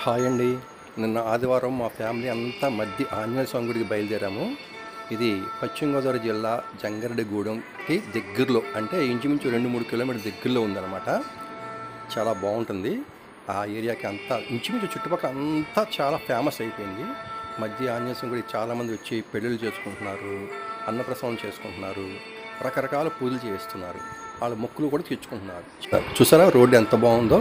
Hi అండి నిన్న ఆదివారం మా ఫ్యామిలీ అంతా మధ్య ఆంజనేయ స్వామి గుడికి బయలుదేరాము ఇది పశ్చిమ గోదావరి జిల్లా జంగారెడ్డిగూడెంకి దగ్గరలో అంటే ఇంచుమించు రెండు మూడు కిలోమీటర్ దగ్గరలో ఉందన్నమాట చాలా బాగుంటుంది ఆ ఏరియాకి అంతా ఇంచుమించు చుట్టుపక్కల అంతా చాలా ఫేమస్ అయిపోయింది మధ్య ఆంజనేయ స్వామి గుడికి చాలామంది వచ్చి పెళ్ళిళ్ళు చేసుకుంటున్నారు అన్నప్రసవం చేసుకుంటున్నారు రకరకాల పూజలు చేస్తున్నారు వాళ్ళ మొక్కులు కూడా తీర్చుకుంటున్నారు చూసారా రోడ్డు ఎంత బాగుందో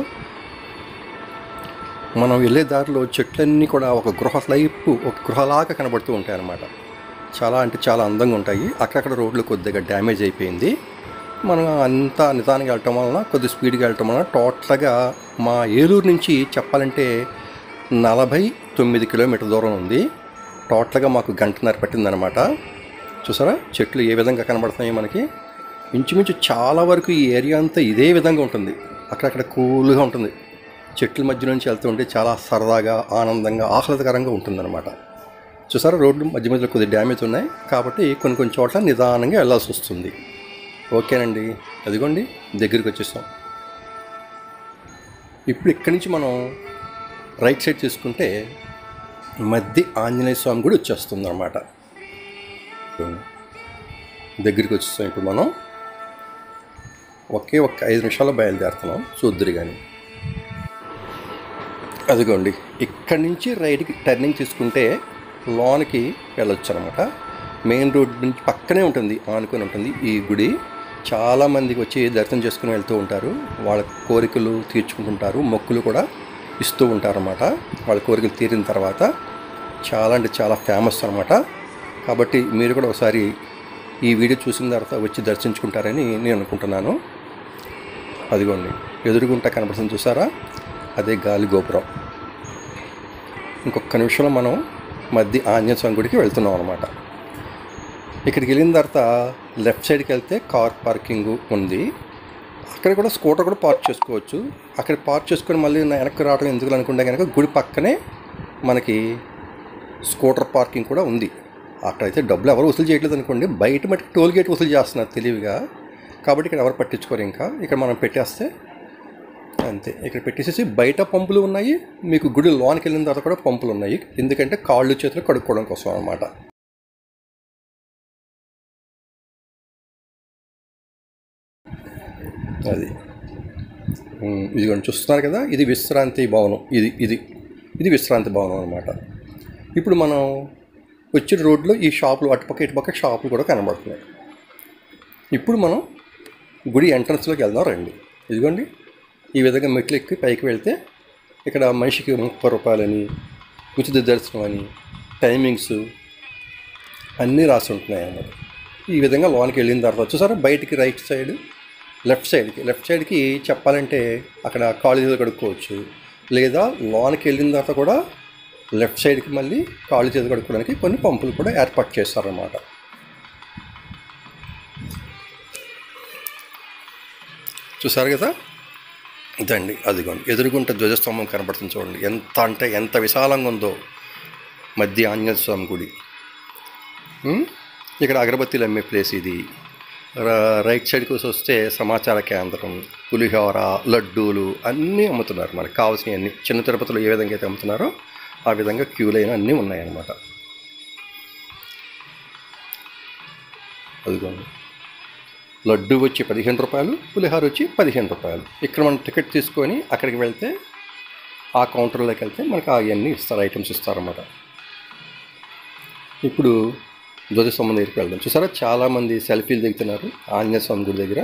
మనం వెళ్ళే దారిలో చెట్లన్నీ కూడా ఒక గృహ లైఫ్ ఒక గృహలాగా కనబడుతూ ఉంటాయి అన్నమాట చాలా అంటే చాలా అందంగా ఉంటాయి అక్కడక్కడ రోడ్లు కొద్దిగా డ్యామేజ్ అయిపోయింది మనం అంతా నిదానంగా వెళ్ళటం వలన కొద్ది స్పీడ్గా వెళ్ళటం వలన టోటల్గా మా ఏలూరు నుంచి చెప్పాలంటే నలభై తొమ్మిది కిలోమీటర్ దూరం ఉంది టోటల్గా మాకు గంటన్నర పట్టిందనమాట చూసారా చెట్లు ఏ విధంగా కనబడుతున్నాయి మనకి ఇంచుమించు చాలా వరకు ఈ ఏరియా అంతా ఇదే విధంగా ఉంటుంది అక్కడక్కడ కూల్గా ఉంటుంది చెట్ల మధ్య నుంచి వెళ్తుంటే చాలా సరదాగా ఆనందంగా ఆహ్లాదకరంగా ఉంటుందన్నమాట చూసారా రోడ్లు మధ్య మధ్యలో కొద్ది డ్యామేజ్ ఉన్నాయి కాబట్టి కొన్ని కొన్ని చోట్ల నిదానంగా వెళ్ళాల్సి వస్తుంది ఓకేనండి అదిగోండి దగ్గరికి వచ్చేసాం ఇప్పుడు ఇక్కడి నుంచి మనం రైట్ సైడ్ తీసుకుంటే మధ్య ఆంజనేయ స్వామి కూడా వచ్చేస్తుంది అనమాట దగ్గరికి వచ్చేస్తాం ఇప్పుడు మనం ఒకే ఒక్క ఐదు నిమిషాల్లో బయలుదేరుతున్నాం చూద్దరు కానీ అదిగోండి ఇక్కడి నుంచి రైట్కి టర్నింగ్ తీసుకుంటే లోనికి వెళ్ళొచ్చు అనమాట మెయిన్ రోడ్ నుంచి పక్కనే ఉంటుంది ఆనుకొని ఉంటుంది ఈ గుడి చాలామందికి వచ్చి దర్శనం చేసుకుని వెళ్తూ ఉంటారు వాళ్ళ కోరికలు తీర్చుకుంటుంటారు మొక్కులు కూడా ఇస్తూ ఉంటారు అన్నమాట వాళ్ళ కోరికలు తీరిన తర్వాత చాలా అంటే చాలా ఫేమస్ అనమాట కాబట్టి మీరు కూడా ఒకసారి ఈ వీడియో చూసిన తర్వాత వచ్చి దర్శించుకుంటారని నేను అనుకుంటున్నాను అదిగోండి ఎదురుగుంట కనపడుతుంది చూసారా అదే గాలి గోపురం ఇంకొక నిమిషంలో మనం మధ్య ఆంజనేయ స్వామి గుడికి వెళ్తున్నాం అనమాట ఇక్కడికి వెళ్ళిన తర్వాత లెఫ్ట్ సైడ్కి వెళ్తే కార్ పార్కింగ్ ఉంది అక్కడ కూడా స్కూటర్ కూడా పార్క్ చేసుకోవచ్చు అక్కడ పార్క్ చేసుకొని మళ్ళీ నా వెనక్కి రావడం ఎందుకు అనుకుంటే కనుక గుడి పక్కనే మనకి స్కూటర్ పార్కింగ్ కూడా ఉంది అక్కడైతే డబ్బులు ఎవరు వసూలు చేయట్లేదు అనుకోండి బయట మటుకు టోల్ గేట్ వసూలు చేస్తున్నారు తెలివిగా కాబట్టి ఇక్కడ ఎవరు పట్టించుకోరు ఇంకా ఇక్కడ మనం పెట్టేస్తే అంతే ఇక్కడ పెట్టేసేసి బయట పంపులు ఉన్నాయి మీకు గుడి లోనికి వెళ్ళిన తర్వాత కూడా పంపులు ఉన్నాయి ఎందుకంటే కాళ్ళు చేతులు కడుక్కోవడం కోసం అనమాట అది ఉమ్, ఇదిగోండి చూస్తున్నారు కదా ఇది విశ్రాంతి భవనం ఇది ఇది ఇది విశ్రాంతి భవనం అనమాట ఇప్పుడు మనం వచ్చిన రోడ్లో ఈ షాపులు అటుపక్క ఇటుపక్క షాపులు కూడా కనబడుతున్నాయి ఇప్పుడు మనం గుడి ఎంట్రన్స్లోకి వెళ్దాం రండి ఇదిగోండి ఈ విధంగా మెట్లు ఎక్కి పైకి వెళ్తే ఇక్కడ మనిషికి ముప్పై రూపాయలని ఉచిత దర్శనం అని టైమింగ్స్ అన్నీ రాసి ఉంటున్నాయి అన్నమాట ఈ విధంగా లోనికి వెళ్ళిన తర్వాత చూసారా బయటికి రైట్ సైడ్ లెఫ్ట్ సైడ్కి లెఫ్ట్ సైడ్కి చెప్పాలంటే అక్కడ కాలేజీలో కడుక్కోవచ్చు లేదా లోనికి వెళ్ళిన తర్వాత కూడా లెఫ్ట్ సైడ్కి మళ్ళీ కాళ్ళు చేతులు కడుక్కోవడానికి కొన్ని పంపులు కూడా ఏర్పాటు చేస్తారన్నమాట చూసారు కదా ఇదండి అదిగోండి ఎదురుగుంట ధ్వజస్తంభం కనబడుతుంది చూడండి ఎంత అంటే ఎంత విశాలంగా ఉందో మధ్య ఆంజనేయ స్వామి గుడి ఉమ్, ఇక్కడ అగరబత్తీలు అమ్మే ప్లేస్ ఇది ర- రైట్ సైడ్కి వస్తే సమాచార కేంద్రం పులిహోర లడ్డూలు అన్నీ అమ్ముతున్నారు మనకు కావాల్సినవి అన్నీ చిన్న తిరుపతిలో ఏ విధంగా అయితే అమ్ముతున్నారో ఆ విధంగా క్యూ లైన్ అన్నీ ఉన్నాయన్నమాట అదిగోండి లడ్డు వచ్చి పదిహేను రూపాయలు పులిహోర వచ్చి పదిహేను రూపాయలు ఇక్కడ మనం టికెట్ తీసుకొని అక్కడికి వెళ్తే ఆ కౌంటర్లోకి వెళ్తే మనకు అవన్నీ ఇస్తారు ఐటమ్స్ ఇస్తారన్నమాట ఇప్పుడు ధ్వజస్తంభం దగ్గరికి వెళ్దాం చూసారా చాలామంది సెల్ఫీలు దిగుతున్నారు ఆంజనేయ స్వామి గుడి దగ్గర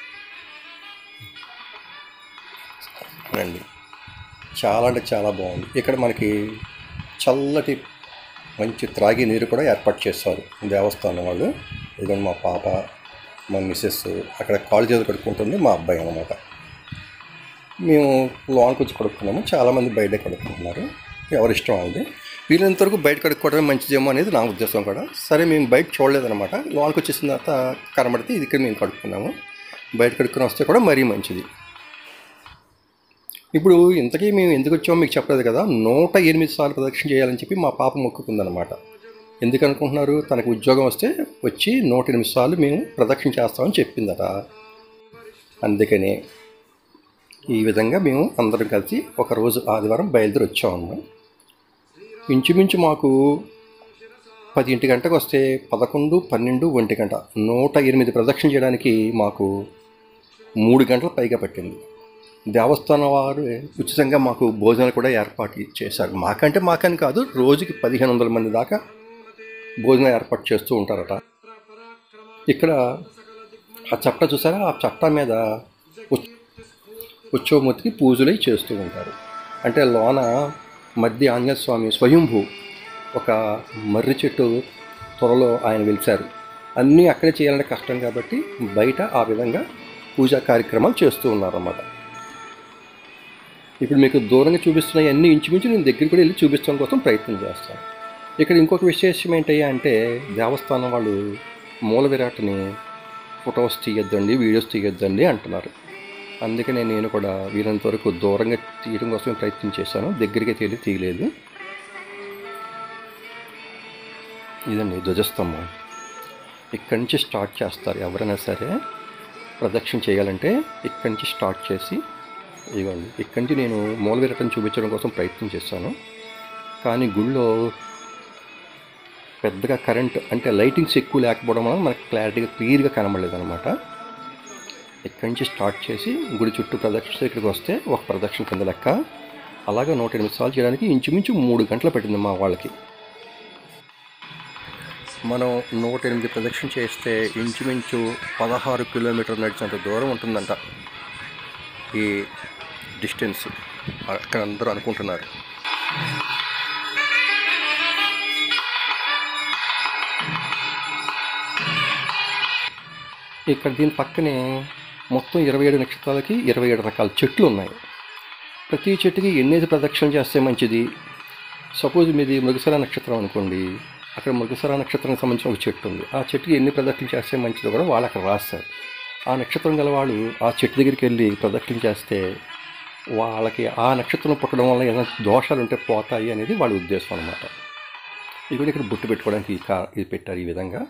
రండి చాలా అంటే చాలా బాగుంది ఇక్కడ మనకి చల్లటి మంచి త్రాగి నీరు కూడా ఏర్పాటు చేస్తారు దేవస్థానం వాళ్ళు ఇదిగోండి మా పాప మా మిస్సెస్ అక్కడ కాళ్ళు చేతులు కడుక్కుంటుంది మా అబ్బాయి అనమాట మేము లోన్కి వచ్చి కడుక్కున్నాము చాలామంది బయట కడుక్కుంటున్నారు ఎవరి ఇష్టం వాళ్ళది వీలైనంత వరకు బయట కడుక్కోవడమే మంచిదేమో అనేది నా ఉద్దేశం కూడా సరే మేము బయట చూడలేదన్నమాట లోన్కి వచ్చేసిన తర్వాత కనబడితే ఇది ఇక్కడ మేము కడుక్కున్నాము బయట కడుక్కుని వస్తే కూడా మరీ మంచిది ఇప్పుడు ఇంతకీ మేము ఎందుకు వచ్చామో మీకు చెప్పలేదు కదా నూట ఎనిమిది సార్లు ప్రదక్షిణ చేయాలని చెప్పి మా పాప మొక్కుకుందనమాట ఎందుకు అనుకుంటున్నారు తనకు ఉద్యోగం వస్తే వచ్చి నూట ఎనిమిది సార్లు మేము ప్రదక్షిణ చేస్తామని చెప్పిందట అందుకనే ఈ విధంగా మేము అందరం కలిసి ఒక రోజు ఆదివారం బయలుదేరి వచ్చామన్నమాట ఇంచుమించు మాకు పదింటి గంటకు వస్తే పదకొండు పన్నెండు ఒంటి గంట నూట ఎనిమిది ప్రదక్షిణ చేయడానికి మాకు మూడు గంటల పైగా పట్టింది దేవస్థానం వారు ఉచితంగా మాకు భోజనాలు కూడా ఏర్పాటు చేశారు మాకంటే మాకని కాదు రోజుకి పదిహేను వందల మంది దాకా భోజనం ఏర్పాటు చేస్తూ ఉంటారట ఇక్కడ ఆ చట్ట చూసారా ఆ చట్ట మీద ఉచ్- ఉత్సవమూర్తికి పూజలు అయి చేస్తూ ఉంటారు అంటే లోన మధ్య ఆంజనేయ స్వామి స్వయంభూ ఒక మర్రి చెట్టు త్వరలో ఆయన వెలిచారు అన్నీ అక్కడే చేయాలంటే కష్టం కాబట్టి బయట ఆ విధంగా పూజా కార్యక్రమాలు చేస్తూ ఉన్నారన్నమాట ఇప్పుడు మీకు దూరంగా చూపిస్తున్న అన్ని ఇంచుమించు నేను దగ్గరికి కూడా వెళ్ళి చూపించడం కోసం ప్రయత్నం చేస్తాను ఇక్కడ ఇంకొక విశేషం ఏంటయ్యా అంటే దేవస్థానం వాళ్ళు మూల విరాట్ని ఫొటోస్ తీయొద్దండి వీడియోస్ తీయొద్దండి అంటున్నారు అందుకనే నేను కూడా వీరంత వరకు దూరంగా తీయడం కోసం ప్రయత్నం చేశాను దగ్గరికి తీయలే తీయలేదు ఇదండి ధ్వజస్తంభం ఇక్కడి నుంచి స్టార్ట్ చేస్తారు ఎవరైనా సరే ప్రదక్షిణ చేయాలంటే ఇక్కడి నుంచి స్టార్ట్ చేసి ఇవ్వండి ఇక్కడి నుంచి నేను మూల విరటం చూపించడం కోసం ప్రయత్నం చేశాను కానీ గుళ్ళో పెద్దగా కరెంట్ అంటే లైటింగ్స్ ఎక్కువ లేకపోవడం వల్ల మనకు క్లారిటీగా క్లియర్గా కనబడలేదు అనమాట ఇక్కడి నుంచి స్టార్ట్ చేసి గుడి చుట్టూ ప్రదక్షిణ ఇక్కడికి వస్తే ఒక ప్రదక్షిణ కింద లెక్క అలాగా నూట ఎనిమిది సార్లు చేయడానికి ఇంచుమించు మూడు గంటలు పట్టింది మా వాళ్ళకి మనం నూట ఎనిమిది ప్రదక్షిణ చేస్తే ఇంచుమించు పదహారు కిలోమీటర్ నడిచినంత దూరం ఉంటుందంట ఈ డిస్టెన్స్ అక్కడ అందరూ అనుకుంటున్నారు ఇక్కడ దీని పక్కనే మొత్తం ఇరవై ఏడు నక్షత్రాలకి ఇరవై ఏడు రకాల చెట్లు ఉన్నాయి ప్రతి చెట్టుకి ఎన్నేసి ప్రదక్షిణలు చేస్తే మంచిది సపోజ్ మీది మృగశిర నక్షత్రం అనుకోండి అక్కడ మృగశిర నక్షత్రానికి సంబంధించిన ఒక చెట్టు ఉంది ఆ చెట్టుకి ఎన్ని ప్రదక్షిణలు చేస్తే మంచిదో కూడా వాళ్ళు అక్కడ రాస్తారు ఆ నక్షత్రం గల వాళ్ళు ఆ చెట్టు దగ్గరికి వెళ్ళి ప్రదక్షిణ చేస్తే వాళ్ళకి ఆ నక్షత్రం పుట్టడం వల్ల ఏదైనా దోషాలు ఉంటే పోతాయి అనేది వాళ్ళ ఉద్దేశం అనమాట ఇది కూడా ఇక్కడ బుట్టు పెట్టుకోవడానికి ఈ కా ఇది పెట్టారు ఈ విధంగా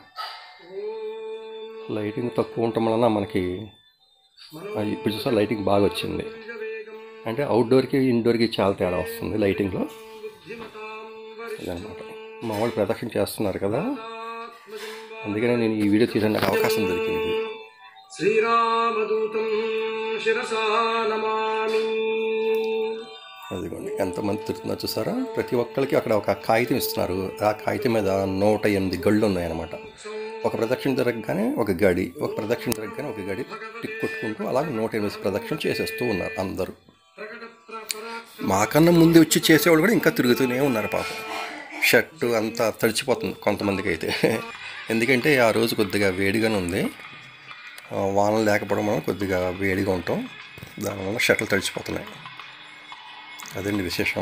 లైటింగ్ తక్కువ ఉండటం వలన మనకి ఆ, ఇప్పుడు చూసా లైటింగ్ బాగా వచ్చింది అంటే అవుట్డోర్కి ఇండోర్కి చాలా తేడా వస్తుంది లైటింగ్లో ఇదనమాట మా వాళ్ళు ప్రదక్షిణ చేస్తున్నారు కదా అందుకనే నేను ఈ వీడియో తీయడానికి అవకాశం దొరికింది శ్రీరామదూతం శిరసా నమామి అదిగోండి ఎంతమంది తిరుగుతున్నారు చూసారా ప్రతి ఒక్కరికి అక్కడ ఒక కాగితం ఇస్తున్నారు ఆ కాగితం మీద నూట ఎనిమిది గళ్ళు ఉన్నాయన్నమాట ఒక ప్రదక్షిణ జరగగానే ఒక గడి ఒక ప్రదక్షిణ జరగగానే ఒక గడి టిక్ కొట్టుకుంటూ అలాగే నూట ఎనిమిది ప్రదక్షిణ చేసేస్తూ ఉన్నారు అందరూ మాకన్నా ముందు వచ్చి చేసేవాళ్ళు కూడా ఇంకా తిరుగుతూనే ఉన్నారు పాపం షర్టు అంతా తడిచిపోతుంది కొంతమందికి అయితే ఎందుకంటే ఆ రోజు కొద్దిగా వేడిగానే ఉంది ఆ, వానలు లేకపోవడం వల్ల కొద్దిగా వేడిగా ఉంటాం దానివల్ల షర్ట్లు తడిచిపోతున్నాయి అదండి విశేషం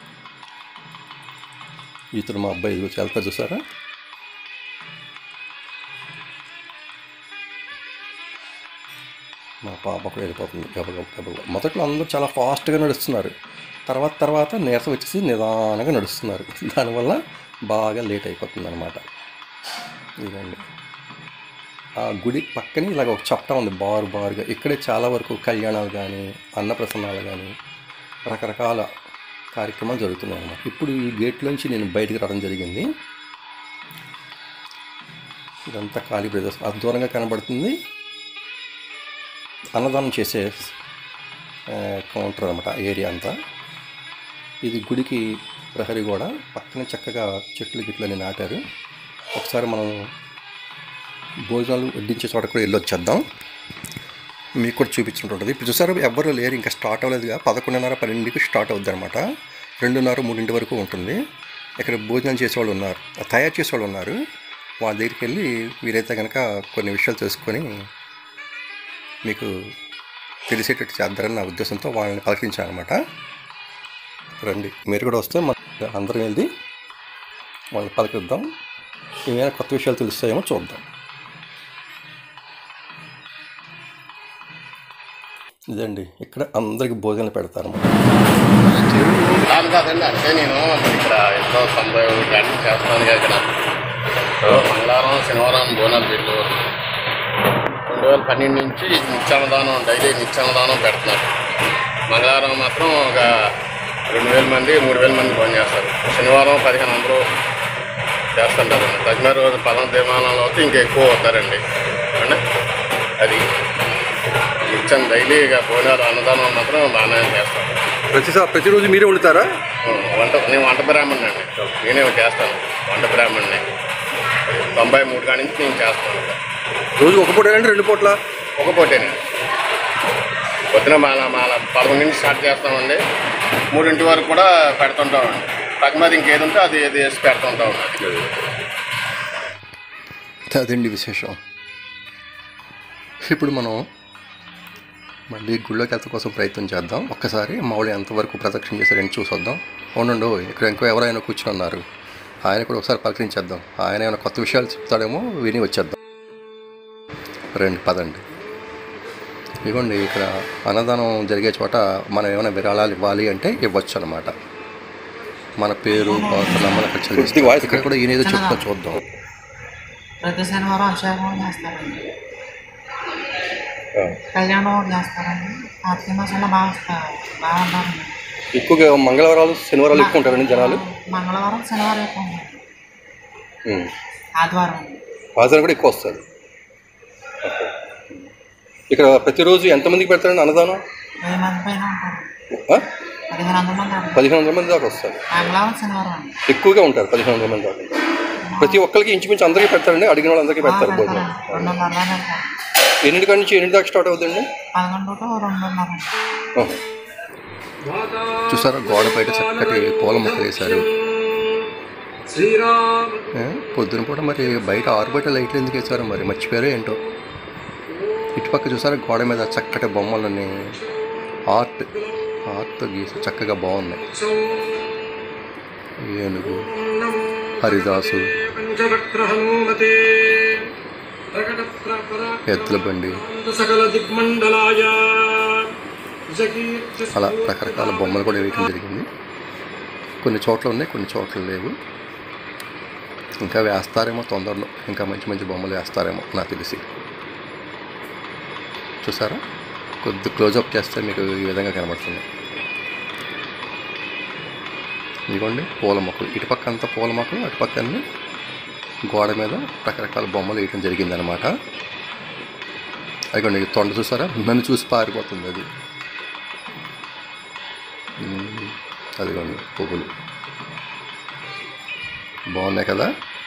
ఇతను మా అబ్బాయి ఇదిగో వెళ్తా చూసారా మా పాప కూడా వెళ్ళిపోతుంది గబగబ గబగబ మొదట్లో అందరూ చాలా ఫాస్ట్గా నడుస్తున్నారు తర్వాత తర్వాత నీరసం వచ్చేసి నిదానంగా నడుస్తున్నారు దానివల్ల బాగా లేట్ అయిపోతుంది అనమాట ఇదండి ఆ గుడి పక్కనే ఇలాగ ఒక చట్టం ఉంది బారు బారుగా ఇక్కడే చాలా వరకు కళ్యాణాలు కానీ అన్నప్రసన్నాలు కానీ రకరకాల కార్యక్రమాలు జరుగుతున్నాయి అన్నమాట ఇప్పుడు ఈ గేట్లోంచి నేను బయటికి రావడం జరిగింది ఇదంతా ఖాళీ ప్రదేశం అది దూరంగా కనబడుతుంది అన్నదానం చేసే ఆ, కౌంటర్ అనమాట ఏరియా అంతా ఇది గుడికి ప్రహరీ కూడా పక్కనే చక్కగా చెట్లు గిట్లని నాటారు ఒకసారి మనం భోజనాలు వడ్డించే చోట కూడా వెళ్ళొచ్చేద్దాం మీకు కూడా చూపించుంటుంటుంది ఇప్పుడు చూసారు ఎవ్వరూ లేరు ఇంకా స్టార్ట్ అవ్వలేదుగా పదకొండున్నర పన్నెండుకి స్టార్ట్ అవుద్ది అనమాట రెండున్నర మూడింటి వరకు ఉంటుంది ఇక్కడ భోజనం చేసేవాళ్ళు ఉన్నారు తయారు చేసేవాళ్ళు ఉన్నారు వాళ్ళ దగ్గరికి వెళ్ళి వీరైతే కనుక కొన్ని విషయాలు తెలుసుకొని మీకు తెలిసేటట్టు చేద్దారని నా ఉద్దేశంతో వాళ్ళని పలకరించాను అనమాట రండి మీరు కూడా వస్తే మన అందరం వెళ్ళి వాళ్ళని పలకరిద్దాం ఏమైనా కొత్త విషయాలు తెలుస్తాయేమో చూద్దాం ఇదండి ఇక్కడ అందరికి భోజనాలు పెడతారు కాదు కాదండి అంటే నేను ఇక్కడ ఎంతో తొంభై ఒకటి గంటలు చేస్తాను కదా ఇక్కడ ఓ మంగళవారం శనివారం బోనాలు పెట్టు రెండు వేల పన్నెండు నుంచి నిత్యాన్నదానం డైలీ నిత్యాన్నదానం పెడుతున్నారు మంగళవారం మాత్రం ఒక రెండు వేల మంది మూడు వేల మంది భోజనం చేస్తారు శనివారం పదిహేను వందలు చేస్తుంటారు తగిన రోజు పదం తీర్మానాలు అయితే ఇంకా ఎక్కువ అవుతారండి అంటే అది ఇచ్చాను డైలీ ఇక భోజనాలు అన్నదానం మాత్రం బాగానే చేస్తాను ప్రతిసారి ప్రతిరోజు మీరే వండుతారా వంట నేను వంట బ్రాహ్మణ్ అండి నేనే చేస్తాను వంట బ్రాహ్మణ్ని తొంభై మూడు కాడి నుంచి నేను చేస్తాను రోజు ఒక పూట అంటే రెండు పూట్ల ఒక పూటేనండి పొద్దున మాల మాల పదకొండు నుంచి స్టార్ట్ చేస్తామండి మూడింటి వరకు కూడా పెడుతుంటామండి తగ్గమది ఇంకేది ఉంటే అది ఏది వేసి పెడుతుంటామండి అదండి విశేషం ఇప్పుడు మనం మళ్ళీ గుళ్ళోకి వెళ్త కోసం ప్రయత్నం చేద్దాం ఒక్కసారి మామూలు ఎంతవరకు ప్రదక్షిణ చేశారని చూసొద్దాం అవునండు ఇక్కడ ఇంకో ఎవరైనా కూర్చుని ఉన్నారు ఆయన కూడా ఒకసారి పలకరించేద్దాం ఆయన ఏమైనా కొత్త విషయాలు చెప్తాడేమో విని వచ్చేద్దాం రండి పదండి ఇదిగోండి ఇక్కడ అన్నదానం జరిగే చోట మనం ఏమైనా విరాళాలు ఇవ్వాలి అంటే ఇవ్వచ్చు అనమాట మన పేరు నమ్మల ఖర్చులు ఇక్కడ కూడా ఈయన ఏదో చెప్తా చూద్దాం ప్రతి శనివారం అభిషేకం చేస్తారండి కళ్యాణం ఒకటి చేస్తారండి కార్తీక మాసంలో బాగా వస్తారు బాగా ఉంటారండి ఎక్కువగా మంగళవారాలు శనివారాలు ఎక్కువ ఉంటారండి జనాలు మంగళవారం శనివారం ఎక్కువ ఉంటారు ఉమ్. ఆదివారం ఆదివారం కూడా ఎక్కువ వస్తారు ఓకే. ఇక్కడ ప్రతిరోజు ఎంతమందికి పెడతారండి అన్నదానం వెయ్యి మంది పైన ఉంటారు ఆ? పదిహేను వందల మంది ఉంటారు పదిహేను వందల మంది దాకా వస్తారు మంగళవారం శనివారం అండి ఎక్కువగా ఉంటారు పదిహేను వందల మంది దాకా ప్రతి ఒక్కరికి ఇంచుమించు అందరికీ పెడతారండి అడిగిన వాళ్ళందరికీ పెడతారు భోజనం పెడతారండి రెండున్నర పెడతారు ఎన్నింటి కాడి నుంచి ఎన్నింటి దాకా స్టార్ట్ అవుతుందండి పదకొండు టు రెండున్నర ఓహో. చూసారా గోడ బయట చక్కటి పూల మొక్కలు వేశారు శ్రీరామ ఏ? పొద్దున పూట మరి బయట ఆరుబయట లైట్లు ఎందుకు వేశారు మరి మర్చిపోయారో ఏంటో ఇటుపక్క చూసారా గోడ మీద చక్కటి బొమ్మలని ఆర్ట్ ఆర్ట్ గీసి చక్కగా బాగున్నాయి ఏనుగు హరిదాసు పంచవక్ర హనుమతే ప్రకట ప్రపర ఎద్దుల బండి సకల దిగ్మండలాయ జగీర్తి అలా రకరకాల బొమ్మలు కూడా వేయటం జరిగింది కొన్ని చోట్ల ఉన్నాయి కొన్ని చోట్ల లేవు ఇంకా వేస్తారేమో తొందరలో ఇంకా మంచి మంచి బొమ్మలు వేస్తారేమో నాకు తెలిసి చూసారా కొద్ది క్లోజప్ చేస్తే మీకు ఈ విధంగా కనబడుతుంది ఇదిగోండి పూల మొక్కలు ఇటుపక్క అంతా పూల మొక్కలు అటుపక్క అన్ని గోడ మీద రకరకాల బొమ్మలు వేయటం జరిగిందనమాట అదిగోండి ఈ తొండ చూసారా నన్ను చూసి పారిపోతుంది అది ఉమ్, అదిగోండి పువ్వులు బాగున్నాయి కదా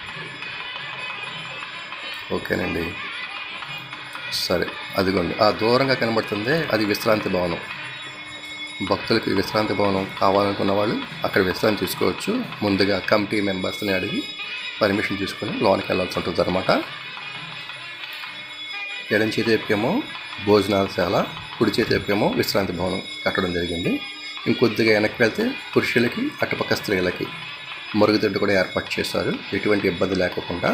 ఓకేనండి సరే అదిగోండి ఆ దూరంగా కనబడుతుంది అది విశ్రాంతి భవనం భక్తులకి విశ్రాంతి భవనం కావాలనుకున్న వాళ్ళు అక్కడ విశ్రాంతి తీసుకోవచ్చు ముందుగా కమిటీ మెంబర్స్ని అడిగి పర్మిషన్ తీసుకొని లోనికి వెళ్ళాల్సి ఉంటుంది అనమాట ఎడం చేతి వైపుకేమో భోజనాలశాల కుడి చేతి వైపుకేమో విశ్రాంతి భవనం కట్టడం జరిగింది ఇంకొద్దిగా వెనక్కి వెళ్తే పురుషులకి అటుపక్క స్త్రీలకి మరుగుదొడ్డు కూడా ఏర్పాటు చేశారు ఎటువంటి ఇబ్బంది లేకుండా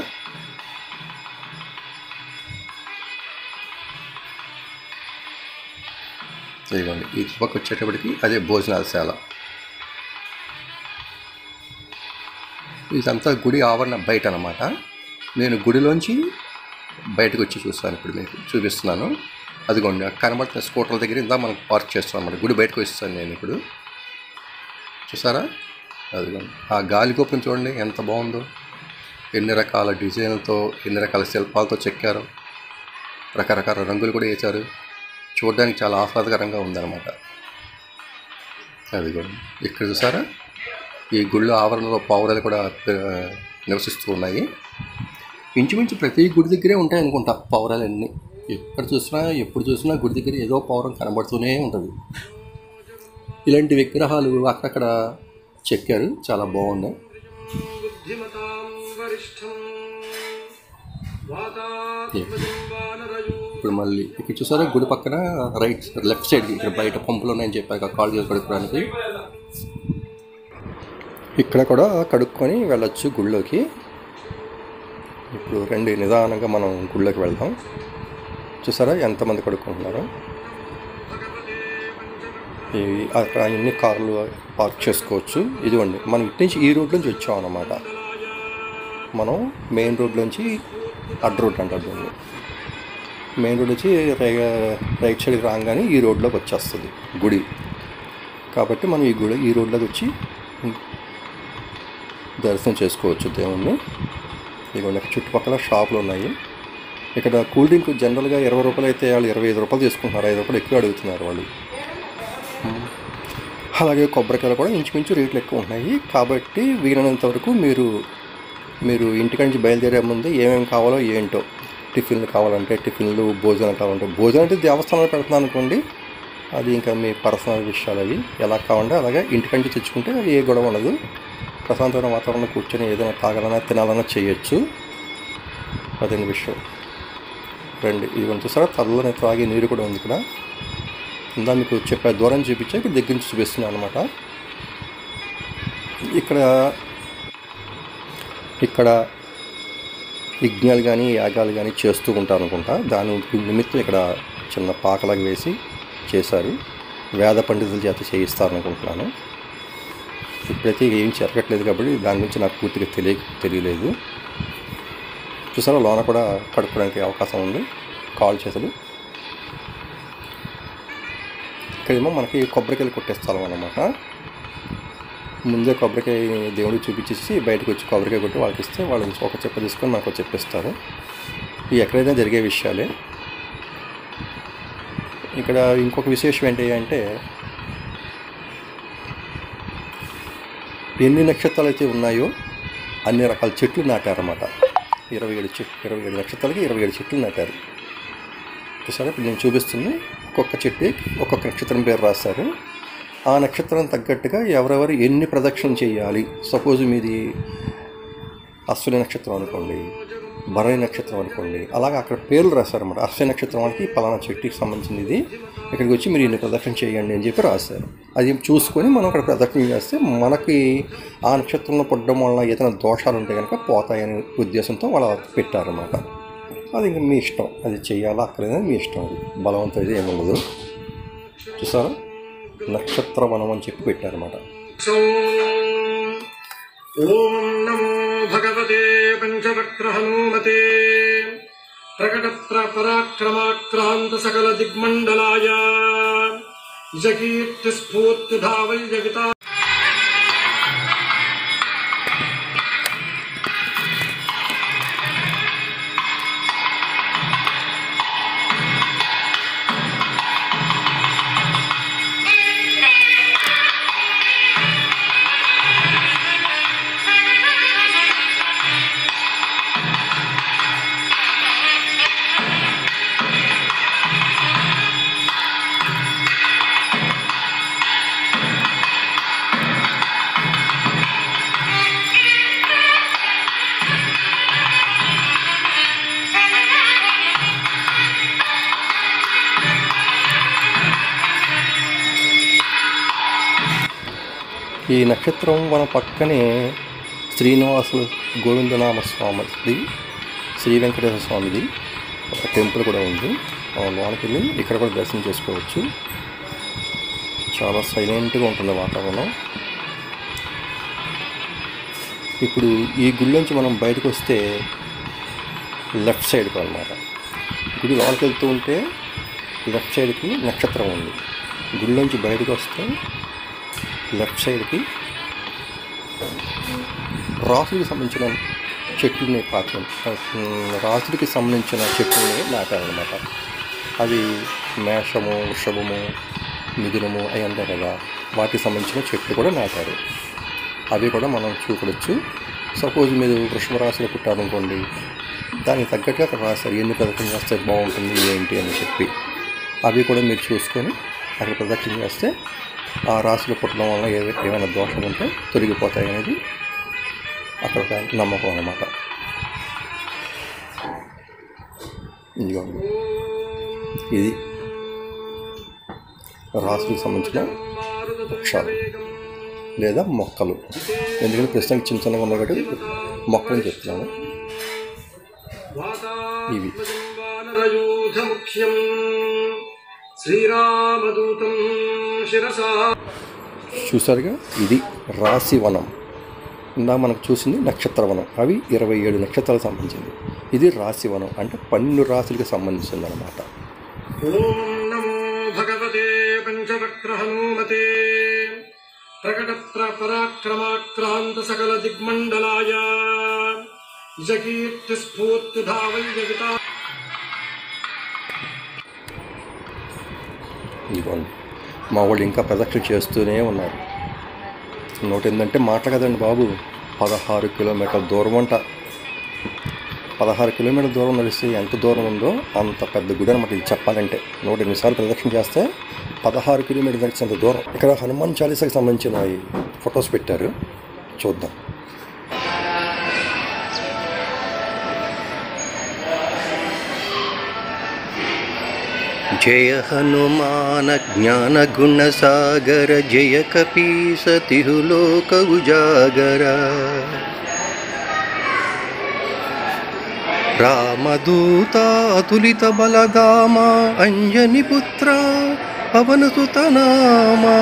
ఇదిగోండి ఈ పక్క వచ్చేటప్పటికి అదే భోజనాలశాల ఇదంతా గుడి ఆవరణ బయట అనమాట నేను గుడిలోంచి బయటకు వచ్చి చూస్తాను ఇప్పుడు మీకు చూపిస్తున్నాను అదిగోండి అక్కడ కనబడుతున్న స్కూటర్ల దగ్గర ఇందా మనం పార్క్ చేస్తాం అనమాట గుడి బయటకు వస్తాను నేను ఇప్పుడు చూసారా అదిగోండి ఆ గాలి గోపురం చూడండి ఎంత బాగుందో ఎన్ని రకాల డిజైన్లతో ఎన్ని రకాల శిల్పాలతో చెక్కారు రకరకాల రంగులు కూడా వేశారు చూడడానికి చాలా ఆహ్లాదకరంగా ఉందన్నమాట అదిగోండి ఇక్కడ చూసారా ఈ గుళ్ళో ఆవరణలో పావురాలు కూడా ఆ, నివసిస్తూ ఉన్నాయి ఇంచుమించు ప్రతి గుడి దగ్గరే ఉంటాయి అనుకుంటా పావురాలన్నీ ఎక్కడ చూసినా ఎప్పుడు చూసినా గుడి దగ్గర ఏదో పౌరం కనబడుతూనే ఉంటుంది ఇలాంటి విగ్రహాలు అక్కడక్కడ చెక్కారు చాలా బాగున్నాయి బుద్ధిమతాం వరిష్టం వాతాత్మజం వానరయూ ఇప్పుడు మళ్ళీ ఇక్కడ చూసారా గుడి పక్కన రైట్ లెఫ్ట్ సైడ్ ఇక్కడ బయట పంపులు ఉన్నాయని చెప్పాక కాల్ చేసి కడుక్కోవడానికి ఇక్కడ కూడా కడుక్కొని వెళ్ళొచ్చు గుళ్ళోకి ఇప్పుడు రండి నిదానంగా మనం గుళ్ళోకి వెళ్దాం చూసారా ఎంతమంది కడుక్కుంటున్నారో ఈ అక్కడ ఎన్ని కార్లు పార్క్ చేసుకోవచ్చు ఇదిగోండి మనం ఇటు నుంచి ఈ రోడ్ నుంచి వచ్చాం అన్నమాట మనం మెయిన్ రోడ్ నుంచి అడ్డ రోడ్ అంటారు దీన్ని మెయిన్ రోడ్ నుంచి రై- రైట్ సైడ్కి రాగానే ఈ రోడ్లోకి వచ్చేస్తుంది గుడి కాబట్టి మనం ఈ గుడి ఈ రోడ్లోకి వచ్చి దర్శనం చేసుకోవచ్చు దేవుణ్ణి ఇదిగోండి ఇక్కడ చుట్టుపక్కల షాపులు ఉన్నాయి ఇక్కడ కూల్ డ్రింక్ జనరల్గా ఇరవై రూపాయలు అయితే వాళ్ళు ఇరవై ఐదు రూపాయలు తీసుకుంటున్నారు ఐదు రూపాయలు ఎక్కువ అడుగుతున్నారు వాళ్ళు ఉమ్. అలాగే కొబ్బరికాయలు కూడా ఇంచుమించు రేట్లు ఎక్కువ ఉన్నాయి కాబట్టి వీలైనంత వరకు మీరు మీరు ఇంటికి నుంచి బయలుదేరే ముందు ఏమేమి కావాలో ఏంటో టిఫిన్లు కావాలంటే టిఫిన్లు భోజనం కావాలంటే భోజనం అంటే దేవస్థానంలో పెడుతున్నాను అనుకోండి అది ఇంకా మీ పర్సనల్ విషయాలు అవి ఎలా కావాలంటే అలాగే ఇంటికంటే తెచ్చుకుంటే ఏ గొడవ ఉండదు ప్రశాంతమైన వాతావరణంలో కూర్చొని ఏదైనా తాగాలన్నా తినాలన్నా చేయొచ్చు అదే విషయం రండి ఇది కొంచెం చూసారా తల్లని త్రాగే నీరు కూడా ఉంది ఇక్కడ ఇందా మీకు చెప్పే దూరం చూపించా ఇక్కడ దగ్గర నుంచి చూపిస్తున్నాను అనమాట ఇక్కడ ఇక్కడ యజ్ఞాలు కానీ యాగాలు కానీ చేస్తూ ఉంటారు అనుకుంటా దాని నిమిత్తం ఇక్కడ చిన్న పాకలాగా వేసి చేశారు వేద పండితుల చేత చేయిస్తారు అనుకుంటున్నాను ఇప్పుడైతే ఏం జరగట్లేదు కాబట్టి దాని గురించి నాకు పూర్తిగా తెలియ తెలియలేదు చూసారా లోన కూడా కడుక్కోవడానికి అవకాశం ఉంది కాల్ చేతులు ఇక్కడేమో మనకి కొబ్బరికాయలు కొట్టే స్థలం అనమాట ముందే కొబ్బరికాయ దేవుడికి చూపించేసి బయటకు వచ్చి కొబ్బరికాయ కొట్టి వాళ్ళకి ఇస్తే వాళ్ళు ఒక చెప్ప తీసుకొని మనకు చెప్పిస్తారు ఇవి ఎక్కడైనా జరిగే విషయాలే ఇక్కడ ఇంకొక విశేషం ఏంటి అంటే ఎన్ని నక్షత్రాలు అయితే ఉన్నాయో అన్ని రకాల చెట్లు నాటారన్నమాట ఇరవై ఏడు చెట్లు ఇరవై ఏడు నక్షత్రాలకి ఇరవై ఏడు చెట్లు నాటారు చూసారా ఇప్పుడు నేను చూపిస్తుంది ఒక్కొక్క చెట్టు ఒక్కొక్క నక్షత్రం పేరు రాస్తారు ఆ నక్షత్రం తగ్గట్టుగా ఎవరెవరు ఎన్ని ప్రదక్షిణలు చేయాలి సపోజ్ మీది అశ్విని నక్షత్రం అనుకోండి భరణి నక్షత్రం అనుకోండి అలాగే అక్కడ పేర్లు రాశారన్నమాట అశ్విని నక్షత్రం వాళ్ళకి పలానా చెట్టుకి సంబంధించింది ఇది ఇక్కడికి వచ్చి మీరు ఇన్ని ప్రదక్షిణ చేయండి అని చెప్పి రాశారు అది చూసుకొని మనం అక్కడ ప్రదక్షిణ చేస్తే మనకి ఆ నక్షత్రంలో పడడం వలన ఏదైనా దోషాలు ఉంటే కనుక పోతాయనే ఉద్దేశంతో వాళ్ళు పెట్టారన్నమాట అది ఇంకా మీ ఇష్టం అది చేయాలా అక్కడైనా మీ ఇష్టం అది బలవంతం అయితే ఏముండదు చూసారా నక్షత్ర వనం అని చెప్పి పెట్టారన్నమాట ఓం నమో భగవతే పంచవక్ర హనుమతే ప్రకట పరాక్రమాక్రాంత సకల దిగ్మండలాయ జకీర్తి స్ఫూర్తి ధావల్యవిత ఈ నక్షత్రం మన పక్కనే శ్రీనివాసుల గోవిందనామ స్వామిది శ్రీ వెంకటేశ్వర స్వామిది ఒక టెంపుల్ కూడా ఉంది ఆ లోనికి వెళ్ళి ఇక్కడ కూడా దర్శనం చేసుకోవచ్చు చాలా సైలెంట్గా ఉంటుంది వాతావరణం ఇప్పుడు ఈ గుడిలోంచి మనం బయటకు వస్తే లెఫ్ట్ సైడ్కి అనమాట గుడి లోనికి వెళ్తూ ఉంటే లెఫ్ట్ సైడ్కి నక్షత్రం ఉంది గుడిలోంచి బయటకు వస్తే లెఫ్ట్ సైడ్కి రాసులకు సంబంధించిన చెట్లని పాత్ర రాసులకి సంబంధించిన చెట్లని నాటారనమాట అవి మేషము వృషభము మిథునము అవి అంటాయి కదా వాటికి సంబంధించిన చెట్లు కూడా నాటారు అవి కూడా మనం చూడవచ్చు సపోజ్ మీరు వృషభ రాశిలో పుట్టారనుకోండి దానికి తగ్గట్టుగా అక్కడ రాశారు ఎన్ని ప్రదక్షిణ చేస్తే బాగుంటుంది ఏంటి అని చెప్పి అవి కూడా మీరు చూసుకొని అక్కడ ప్రదక్షిణ చేస్తే ఆ రాశిలో పుట్టడం వల్ల ఏ ఏమైనా దోషం ఉంటే తొలగిపోతాయి అనేది అక్కడ ఒక నమ్మకం అన్నమాట ఇదిగోండి ఇది రాశులకు సంబంధించిన వృక్షాలు లేదా మొక్కలు ఎందుకంటే ప్రస్తుతానికి చిన్న చిన్నగా ఉన్నాయి కాబట్టి మొక్కలని చెప్తున్నాను ఇవి వాతాయూధముఖ్యం శ్రీరామదూతం శిరసా చూసారుగా ఇది రాశి వనం ఇందా మనకు చూసింది నక్షత్ర వనం అవి ఇరవై ఏడు నక్షత్రాలకు సంబంధించింది ఇది రాశి వనం అంటే పన్నెండు రాశులకు సంబంధించింది అనమాట ఓం నమో భగవతే పంచవక్ర హనుమతే పరాక్రమాక్రాంత సకల దిగ్మండలాయ జకీర్తి స్ఫూర్తి ధావై జగితా ఇదిగోండి మా వాళ్ళు ఇంకా ప్రదక్షిణ చేస్తూనే ఉన్నారు నోటి ఏంటంటే మాటలు కదండి బాబు పదహారు కిలోమీటర్ల దూరం అంట పదహారు కిలోమీటర్ల దూరం నడిస్తే ఎంత దూరం ఉందో అంత పెద్ద గుడి అనమాట ఇది చెప్పాలంటే నూట ఎనిమిది ప్రదక్షిణ చేస్తే పదహారు కిలోమీటర్ల నడిచేంత దూరం ఇక్కడ హనుమాన్ చాలీసాకి సంబంధించిన ఈ ఫొటోస్ పెట్టారు చూద్దాం జయ హనుమాన జ్ఞాన గుణ సాగర జయ కపీస తిహులోక ఉజాగర రామదూత అతులిత బలదామ అంజని పుత్ర పవనసుత నామా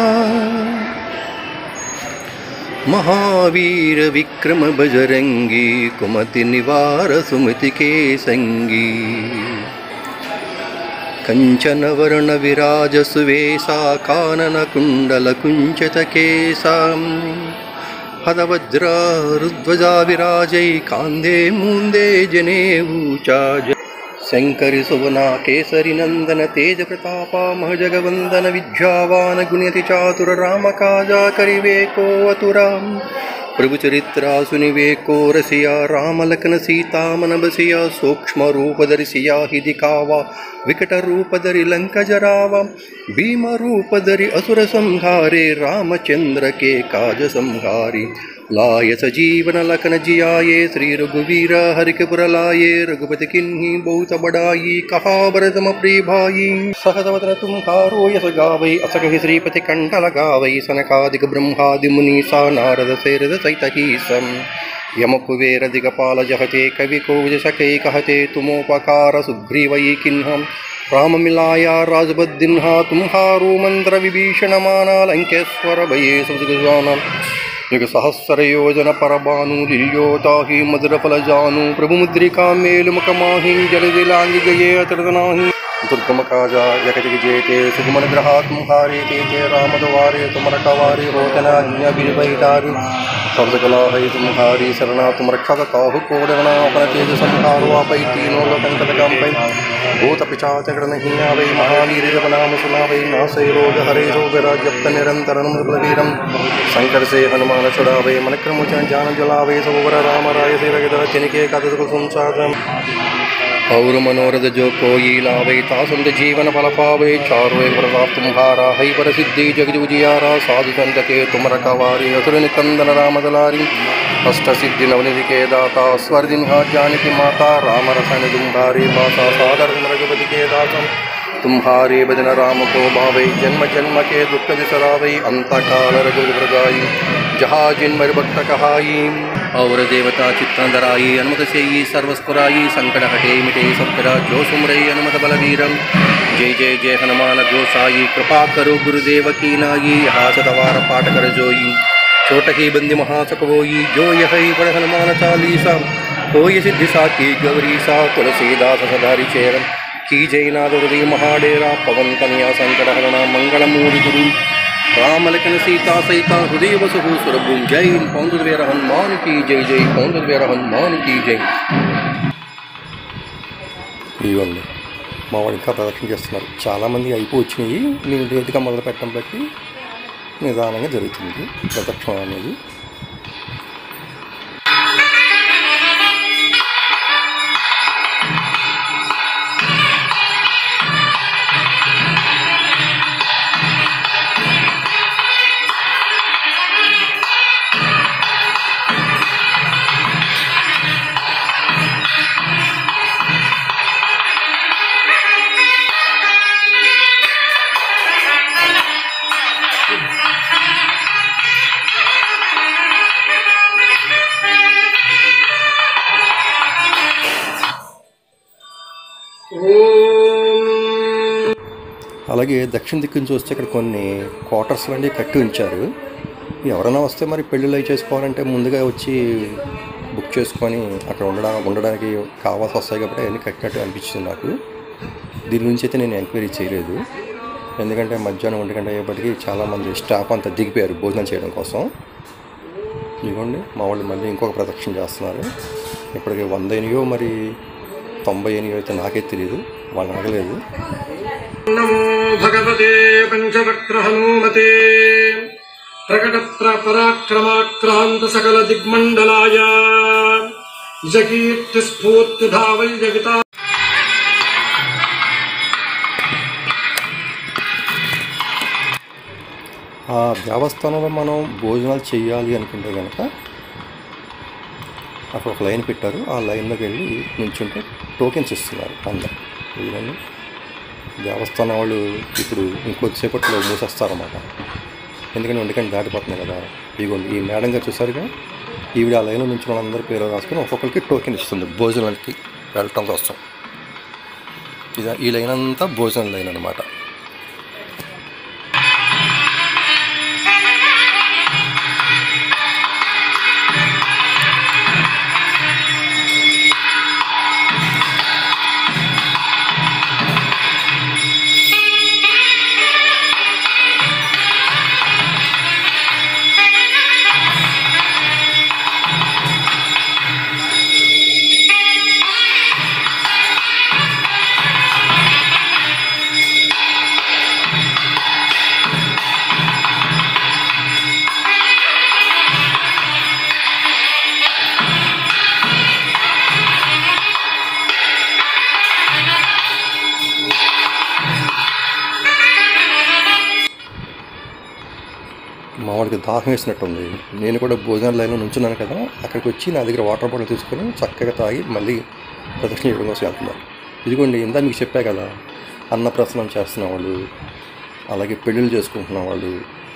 మహావీర విక్రమ బజరంగి కుమతి నివార సుమతి కే సంగీ కంచనవర్ణ విరాజ సువేశా కానన కుండల కుంచత కేశాం హదవజ్రారుధ్వజా విరాజై కాందే మూందే జనే ఊచాజ శంకరి సువన కేసరి నందన తేజ ప్రతాప మహజగవందన విద్యావాన గుణ్యతి చాతుర రామ కాజా కరివేకో అతురాం ప్రభు చరిత్రాసునివేకో రసియా రామలకన సీతామన బసియా సూక్ష్మ రూపధరిసియా హిది కావా వికట రూపధరి లంక జరావా భీమ రూపధరి అసుర సంహారే రామచంద్ర కే కాజ సంహారి लाय सजीवन लखन जियाये श्री रघुवीर हरिकपुर लाये रघुपति किन्ही बहुत बड़ाई कहा बरदम प्रिय भाई सहजवतन तुम हारो यस गावै असकहि श्रीपति कंठ लगावै सनकादिक ब्रह्मादि मुनीसा नारद सेरद सहित ही सम यम कुबेर दिगपाल जहते कवि कोज सकै कहते तुमोपकार सुग्रीवै किन्हम राम मिलाया राजबद्दिन्हा तुम्हारो मंत्र विभीषण माना लंकेश्वर भये सुजगजाना యుగ సహస్ర యోజన పరబాను లిల్యోతాహి మధుర ఫల జాను ప్రభు ముద్రికా మేలు ముఖమాహి జలది లాంగి గయే అతడనాహి దుర్గమ కాజా జగజగ జేతే సుగుమన గ్రహాత్మ హారే తేజే రామదవారే తుమర కవారే రోతన అన్య బిరుబైటారు సర్వకలాహై తుమ్హారి శరణా తుమ రక్షక కాహు కోడగణాపన తేజ సంహారో ఆపై తీనో లోకంకటకంపై భూత పిచాచగడ నహి ఆవై మహావీర నామ సునావై నాసై రోగ హరే రోగ రాజ్యప్త నిరంతరం మృగవీరం శంకర సే హనుమాన చుడావై మనక్రముచ జాన జలావై సౌవర రామ రాయ సిరగద చినికే కథకు సంసారం और मनोरथ जो कोई लावे तासंत जीवन फल पावे चारों प्रताप तुम्हारा हई पर सिद्धि जग जुजियारा साधु संत के तुम रखवारी असुर निकंदन राम दलारी अष्ट सिद्धि नवनिधि के दाता स्वर दिन जानकी माता राम रसन तुम्हारे पासा सादर तुम रघुपति के दासम तुम्हारे भजन राम को भावे जन्म जन्म के दुख बिसरावे अंत काल रघुवर गाई जहाँ जिन मर भक्त कहाई और देवता चित्तराई अनुमत से सर्वस्पुराई संकट हटे मिटे सत्तरा जो सुमरई अनुमत बलवीरम जय जय जय हनुमान गोसाई कृपा करो गुरुदेव की नाई यहाँ सतवार पाठ कर जोई छोट ही बंदी महासक होई जो यह पढ़ हनुमान चालीसा होय सिद्धि साकी गौरी सा तुलसीदास सदारि चेरन की जयनाथ हृदय महाडेरा पवन कन्या संकट हरणा मंगल मूल गुरु रामलखन सीता सहिता हृदय वसु सुरभुम जय पौंदवेर हनुमान की जय जय पौंदवेर हनुमान की జై ఇవ్వండి మా వాడు ఇంకా ప్రదక్షిణ చేస్తున్నారు చాలామంది అయిపోయి వచ్చినాయి నేను లేట్గా మొదలు పెట్టడం బట్టి నిదానంగా జరుగుతుంది ప్రదక్షిణ అనేది ఓం అలాగే దక్షిణ దిక్కు నుంచి వస్తే ఇక్కడ కొన్ని క్వార్టర్స్ లాంటివి కట్టి ఉంచారు ఎవరైనా వస్తే మరి పెళ్ళిళ్ళు అవి చేసుకోవాలంటే ముందుగా వచ్చి బుక్ చేసుకొని అక్కడ ఉండడా ఉండడానికి కావాల్సి వస్తాయి కాబట్టి అవన్నీ కట్టినట్టు అనిపించింది నాకు దీని గురించి అయితే నేను ఎంక్వైరీ చేయలేదు ఎందుకంటే మధ్యాహ్నం ఒంటి గంట అయ్యేపటికి చాలామంది స్టాఫ్ అంతా దిగిపోయారు భోజనం చేయడం కోసం ఇదిగోండి మా వాళ్ళు మళ్ళీ ఇంకొక ప్రదక్షిణ చేస్తున్నారు ఇప్పటికి వంద ఎనియో మరి తొంభై ఎనియో అయితే నాకే తెలియదు వాళ్ళు అడగలేదు నమో భగవతే పంచవక్ర హనుమతే ప్రకటత్ర పరాక్రమాక్రాంత సకల దిగ్మండలాయ జకీర్తి స్ఫూర్తిధావై జగితా ఆ దేవస్థానంలో మనం భోజనాలు చేయాలి అనుకుంటే కనుక అక్కడ ఒక లైన్ పెట్టారు ఆ లైన్లోకి వెళ్ళి నించుంటే టోకెన్స్ ఇస్తున్నారు అందరు ఇదిగోండి దేవస్థానం వాళ్ళు ఇప్పుడు ఇంకొద్దిసేపట్లో మూసేస్తారన్నమాట ఎందుకంటే వండుకొని దాటిపోతున్నాయి కదా ఇదిగోండి ఈ మేడం గారు చూసారుగా ఈవిడ ఆ లైన్లో నుంచి వాళ్ళందరి పేరు రాసుకొని ఒక్కొక్కరికి టోకెన్ ఇస్తుంది భోజనానికి వెళ్ళటం కోసం ఇది ఈ లైన్ అంతా భోజనం లైన్ అనమాట మామూలుగా దాహం వేసినట్టుంది నేను కూడా భోజనాల లైన్లో నుంచున్నాను కదా అక్కడికి వచ్చి నా దగ్గర వాటర్ బాటిల్ తీసుకొని చక్కగా తాగి మళ్ళీ ప్రదక్షిణ చేయడం కోసం వెళ్తున్నారు ఇదిగోండి ఇందా మీకు చెప్పా కదా అన్నప్రసనం చేస్తున్న వాళ్ళు అలాగే పెళ్ళిళ్ళు చేసుకుంటున్న వాళ్ళు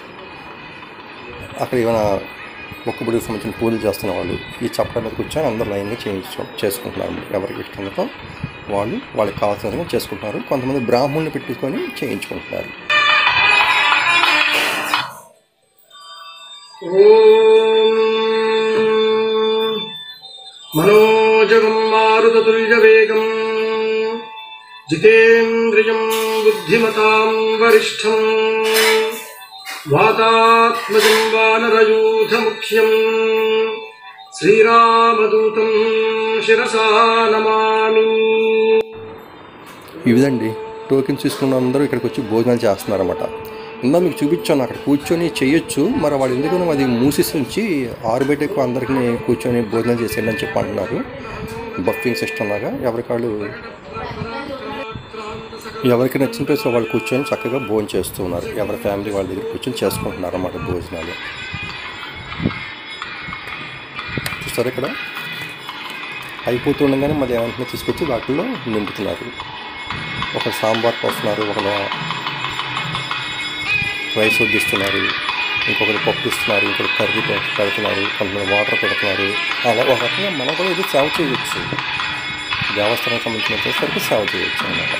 అక్కడ ఏమైనా మొక్కుబడికి సంబంధించిన పూజలు చేస్తున్న వాళ్ళు ఈ చప్పట మీద కూర్చొని అందరు లైన్గా చేయించు చేసుకుంటున్నారు ఎవరికి ఇష్టంతో వాళ్ళు వాళ్ళకి కావాల్సిన విధంగా చేసుకుంటున్నారు కొంతమంది బ్రాహ్మణుని పెట్టుకొని చేయించుకుంటున్నారు ఓం మనోజగం మారుతతుల్యవేగం జితేంద్రియం బుద్ధిమతాం వరిష్టం వాతాత్మజం వానరయూథముఖ్యం శ్రీరామదూతం శిరసా నమామి ఈ విధండి టోకెన్స్ తీసుకున్న అందరూ ఇక్కడికి వచ్చి భోజనాలు చేస్తున్నారన్నమాట ఇందా మీకు చూపించాను అక్కడ కూర్చొని చేయొచ్చు మరి వాళ్ళు ఎందుకని అది మూసేసి ఉంచి ఆరుబయటకు అందరికీ కూర్చొని భోజనం చేసేయండి అని చెప్పి అంటున్నారు బఫింగ్ సిస్టమ్ లాగా ఎవరికి వాళ్ళు ఎవరికి నచ్చిన ప్లేస్లో వాళ్ళు కూర్చొని చక్కగా భోజనం చేస్తూ ఉన్నారు ఎవరి ఫ్యామిలీ వాళ్ళ దగ్గర కూర్చొని చేసుకుంటున్నారు అన్నమాట భోజనాలు చూస్తారు ఇక్కడ అయిపోతుండగానే మళ్ళీ ఏమంటున్నా తీసుకొచ్చి వాటిల్లో నింపుతున్నారు ఒక సాంబార్ పోస్తున్నారు ఒకరు రైస్ వడ్డిస్తున్నారు ఇంకొకరు పప్పు ఇస్తున్నారు ఇంకొకరు కర్రీ పె- పెడుతున్నారు కొంతమంది వాటర్ పెడుతున్నారు అలా ఒక రకంగా మనం కూడా ఇది సేవ చేయవచ్చు దేవస్థానం సంబంధించిన వచ్చేసరికి సేవ చేయవచ్చు అన్నమాట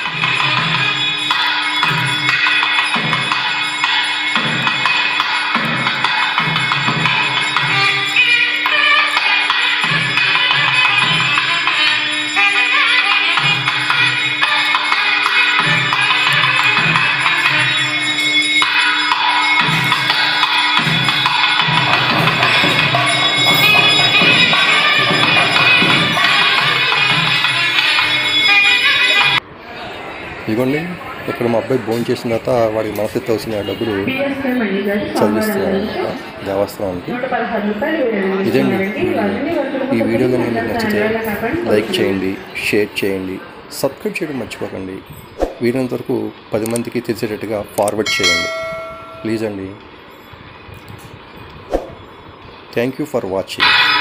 ఇదిగోండి ఇక్కడ మా అబ్బాయి భోజనం చేసిన తర్వాత వాడికి మనసు తోసిన డబ్బులు చదివిస్తున్నాను దేవస్థానానికి ఇదండి ఈ వీడియో కనుక మీకు నచ్చితే లైక్ చేయండి షేర్ చేయండి సబ్స్క్రైబ్ చేయడం మర్చిపోకండి వీలైనంత వరకు పది మందికి తెలిసేటట్టుగా ఫార్వర్డ్ చేయండి ప్లీజ్ అండి థ్యాంక్ యూ ఫర్ వాచింగ్